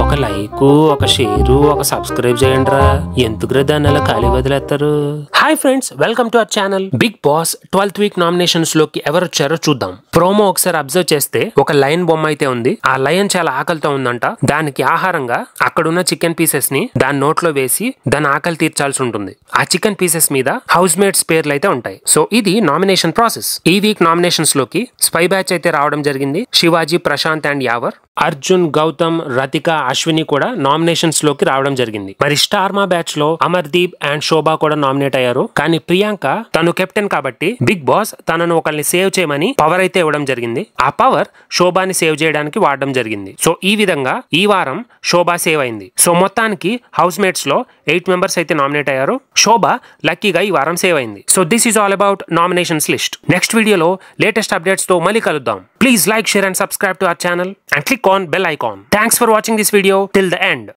ఒక లైక్ ఒక షేరు ఒక సబ్స్క్రైబ్ చేయండి రా ఎందుకురా దాన్ని అలా ఖాళీ వదిలేస్తారు hi friends welcome to our channel Bigg Boss twelfth week nominations లోకి ఎవరు వచ్చారో చూద్దాం ప్రోమో ఒకసారి అబ్జర్వ్ చేస్తే ఒక లయన్ బొమ్మ అయితే ఉంది ఆ లయన్ చాలా ఆకలితో ఉందంట దానికి ఆహారంగా అక్కడున్న చికెన్ పీసెస్ ని దాని నోట్లో వేసి దాని ఆకలి తీర్చాల్సి ఉంటుంది ఆ చికెన్ పీసెస్ మీద హౌస్ మేట్స్ పేర్లు అయితే ఉంటాయి సో ఇది నామినేషన్ ప్రాసెస్ ఈ వీక్ నామినేషన్స్ లోకి స్పై బ్యాచ్ అయితే రావడం జరిగింది శివాజీ ప్రశాంత్ అండ్ యావర్ అర్జున్ గౌతమ్ రతిక అశ్విని కూడా నామినేషన్స్ లోకి రావడం జరిగింది మరి స్టార్మా బ్యాచ్ లో అమర్దీప్ అండ్ శోభా కూడా నామినేట్ అయ్యారు కానీ ప్రియాంక తను కెప్టెన్ కాబట్టి బిగ్ బాస్ తనను ఒకరిని సేవ్ చేయమని పవర్ అయితే ఇవ్వడం జరిగింది ఆ పవర్ శోభాని సేవ్ చేయడానికి వాడడం జరిగింది సో ఈ విధంగా ఈ వారం శోభా సేవ్ అయింది సో మొత్తానికి హౌస్ మేట్స్ లో ఎయిట్ మెంబర్స్ అయితే నామినేట్ అయ్యారు శోభ లక్కీగా ఈ వారం సేవ్ అయింది so this is all about nominations list next వీడియోలో లేటెస్ట్ అప్డేట్స్ తో మళ్ళీ కలుద్దాం please like share and subscribe to our channel and click on bell icon thanks for watching this video till the end